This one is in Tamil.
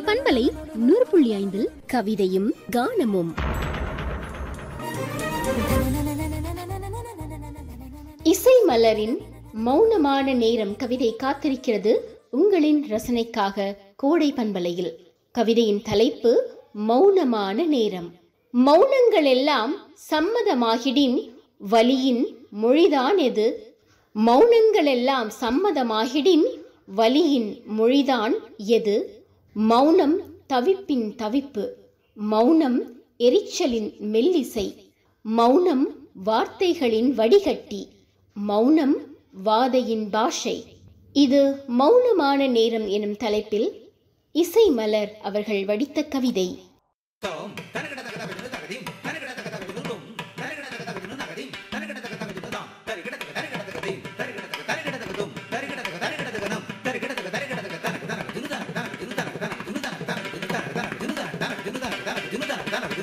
பண்பலை நூறு புள்ளி ஐந்தில் கவிதையும் கானமும் இசை மலரின் மௌனமான நேரம் கவிதை காத்திருக்கிறது உங்களின் ரசனைக்காக கோடை பண்பலையில் கவிதையின் தலைப்பு மௌனமான நேரம் மௌனங்கள் எல்லாம் சம்மதமாகிடின் வலியின் மொழிதான் எது மௌனங்கள் எல்லாம் சம்மதமாகிடின் வலியின் மொழிதான் எது மௌனம் தவிப்பின் தவிப்பு மௌனம் எரிச்சலின் மெல்லிசை மௌனம் வார்த்தைகளின் வடிகட்டி மௌனம் வாதையின் பாஷை இது மௌனமான நேரம் எனும் தலைப்பில் இசை மலர் அவர்கள் வடித்த கவிதை Dum